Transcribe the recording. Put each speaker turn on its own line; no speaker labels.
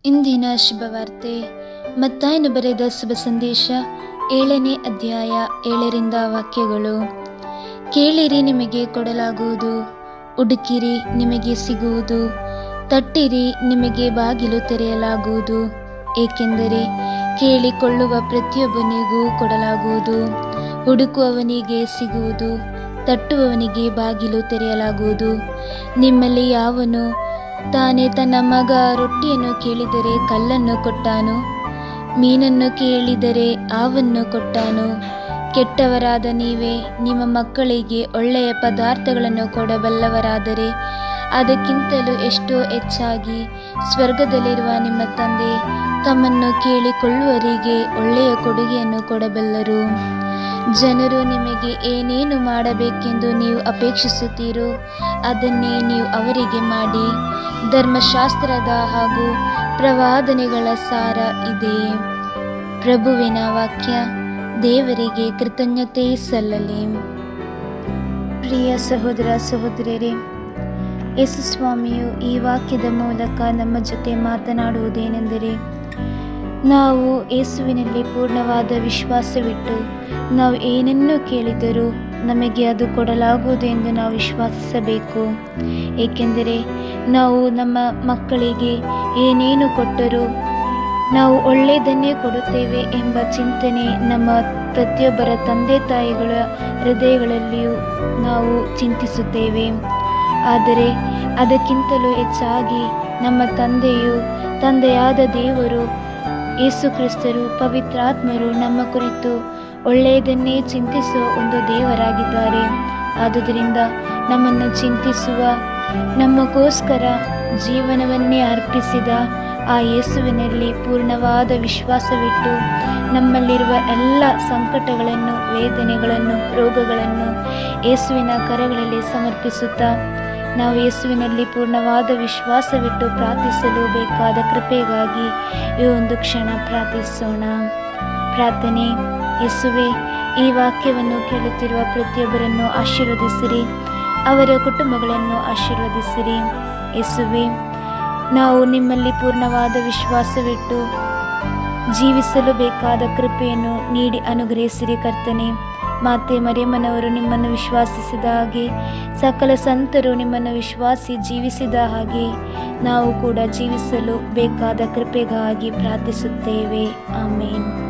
ಇಂದಿನ ಶುಭವಾರ್ತೆ ಮತ್ತಾಯನು ಬರೆದ ಶುಭ ಸಂದೇಶ ಏಳನೇ ಅಧ್ಯಾಯ ಏಳರಿಂದ ವಾಕ್ಯಗಳು ಕೇಳಿರಿ ನಿಮಗೆ ಕೊಡಲಾಗುವುದು ಹುಡುಕಿರಿ ನಿಮಗೆ ಸಿಗುವುದು ತಟ್ಟಿರಿ ನಿಮಗೆ ಬಾಗಿಲು ತೆರೆಯಲಾಗುವುದು ಏಕೆಂದರೆ ಕೇಳಿಕೊಳ್ಳುವ ಪ್ರತಿಯೊಬ್ಬನಿಗೂ ಕೊಡಲಾಗುವುದು ಹುಡುಕುವವನಿಗೆ ಸಿಗುವುದು ತಟ್ಟುವವನಿಗೆ ಬಾಗಿಲು ತೆರೆಯಲಾಗುವುದು ನಿಮ್ಮಲ್ಲಿ ಯಾವನು ತಾನೇ ತನ್ನ ಮಗ ರೊಟ್ಟಿಯನ್ನು ಕೇಳಿದರೆ ಕಲ್ಲನ್ನು ಕೊಟ್ಟಾನು ಮೀನನ್ನು ಕೇಳಿದರೆ ಆವನ್ನು ಕೊಟ್ಟಾನು ಕೆಟ್ಟವರಾದ ನೀವೇ ನಿಮ್ಮ ಮಕ್ಕಳಿಗೆ ಒಳ್ಳೆಯ ಪದಾರ್ಥಗಳನ್ನು ಕೊಡಬಲ್ಲವರಾದರೆ ಅದಕ್ಕಿಂತಲೂ ಎಷ್ಟೋ ಹೆಚ್ಚಾಗಿ ಸ್ವರ್ಗದಲ್ಲಿರುವ ನಿಮ್ಮ ತಂದೆ ತಮ್ಮನ್ನು ಕೇಳಿಕೊಳ್ಳುವವರಿಗೆ ಒಳ್ಳೆಯ ಕೊಡುಗೆಯನ್ನು ಕೊಡಬಲ್ಲರು ಜನರು ನಿಮಗೆ ಏನೇನು ಮಾಡಬೇಕೆಂದು ನೀವು ಅಪೇಕ್ಷಿಸುತ್ತೀರೋ ಅದನ್ನೇ ನೀವು ಅವರಿಗೆ ಮಾಡಿ ಧರ್ಮಶಾಸ್ತ್ರದ ಹಾಗೂ ಪ್ರವಾದನೆಗಳ ಸಾರ ಇದೆ ಪ್ರಭುವಿನ ವಾಕ್ಯ ದೇವರಿಗೆ ಕೃತಜ್ಞತೆ ಸಲ್ಲಲಿ ಪ್ರಿಯ ಸಹೋದರ ಸಹೋದರಿಯರೇ ಯೇಸು ಸ್ವಾಮಿಯು ಈ ವಾಕ್ಯದ ಮೂಲಕ ನಮ್ಮ ಜೊತೆ ಮಾತನಾಡುವುದೇನೆಂದರೆ ನಾವು ಯೇಸುವಿನಲ್ಲಿ ಪೂರ್ಣವಾದ ವಿಶ್ವಾಸವಿಟ್ಟು ನಾವು ಏನನ್ನು ಕೇಳಿದರೂ ನಮಗೆ ಅದು ಕೊಡಲಾಗುವುದು ಎಂದು ನಾವು ವಿಶ್ವಾಸಿಸಬೇಕು ಏಕೆಂದರೆ ನಾವು ನಮ್ಮ ಮಕ್ಕಳಿಗೆ ಏನೇನು ಕೊಟ್ಟರೂ ನಾವು ಒಳ್ಳೆಯದನ್ನೇ ಕೊಡುತ್ತೇವೆ ಎಂಬ ಚಿಂತನೆ ನಮ್ಮ ಪ್ರತಿಯೊಬ್ಬರ ತಂದೆ ತಾಯಿಗಳ ಹೃದಯಗಳಲ್ಲಿಯೂ ನಾವು ಚಿಂತಿಸುತ್ತೇವೆ ಆದರೆ ಅದಕ್ಕಿಂತಲೂ ಹೆಚ್ಚಾಗಿ ನಮ್ಮ ತಂದೆಯು ತಂದೆಯಾದ ದೇವರು ಯೇಸು ಕ್ರಿಸ್ತರು ಪವಿತ್ರಾತ್ಮರು ನಮ್ಮ ಕುರಿತು ಒಳ್ಳೆಯದನ್ನೇ ಚಿಂತಿಸುವ ಒಂದು ದೇವರಾಗಿದ್ದಾರೆ ಆದುದರಿಂದ ನಮ್ಮನ್ನು ಚಿಂತಿಸುವ ನಮಗೋಸ್ಕರ ಜೀವನವನ್ನೇ ಅರ್ಪಿಸಿದ ಆ ಯೇಸುವಿನಲ್ಲಿ ಪೂರ್ಣವಾದ ವಿಶ್ವಾಸವಿಟ್ಟು ನಮ್ಮಲ್ಲಿರುವ ಎಲ್ಲ ಸಂಕಟಗಳನ್ನು ವೇದನೆಗಳನ್ನು ರೋಗಗಳನ್ನು ಯೇಸುವಿನ ಕರಗಳಲ್ಲಿ ಸಮರ್ಪಿಸುತ್ತಾ ನಾವು ಯೇಸುವಿನಲ್ಲಿ ಪೂರ್ಣವಾದ ವಿಶ್ವಾಸವಿಟ್ಟು ಪ್ರಾರ್ಥಿಸಲು ಬೇಕಾದ ಕೃಪೆಗಾಗಿ ಈ ಒಂದು ಕ್ಷಣ ಪ್ರಾರ್ಥಿಸೋಣ ಪ್ರಾರ್ಥನೆ ಯೇಸುವೆ ಈ ವಾಕ್ಯವನ್ನು ಕೇಳುತ್ತಿರುವ ಪ್ರತಿಯೊಬ್ಬರನ್ನು ಆಶೀರ್ವದಿಸಿರಿ ಅವರ ಕುಟುಂಬಗಳನ್ನು ಆಶೀರ್ವದಿಸಿರಿ ಯೇಸುವೆ ನಾವು ನಿಮ್ಮಲ್ಲಿ ಪೂರ್ಣವಾದ ವಿಶ್ವಾಸವಿಟ್ಟು ಜೀವಿಸಲು ಬೇಕಾದ ಕೃಪೆಯನ್ನು ನೀಡಿ ಅನುಗ್ರಹಿಸಿರಿ ಕರ್ತನೆ ಮಾತೆ ಮರಿಯಮ್ಮನವರು ನಿಮ್ಮನ್ನು ವಿಶ್ವಾಸಿಸಿದ ಹಾಗೆ ಸಕಲ ಸಂತರು ನಿಮ್ಮನ್ನು ವಿಶ್ವಾಸಿ ಜೀವಿಸಿದ ಹಾಗೆ ನಾವು ಕೂಡ ಜೀವಿಸಲು ಬೇಕಾದ ಕೃಪೆಗಾಗಿ ಪ್ರಾರ್ಥಿಸುತ್ತೇವೆ ಆಮೇನ್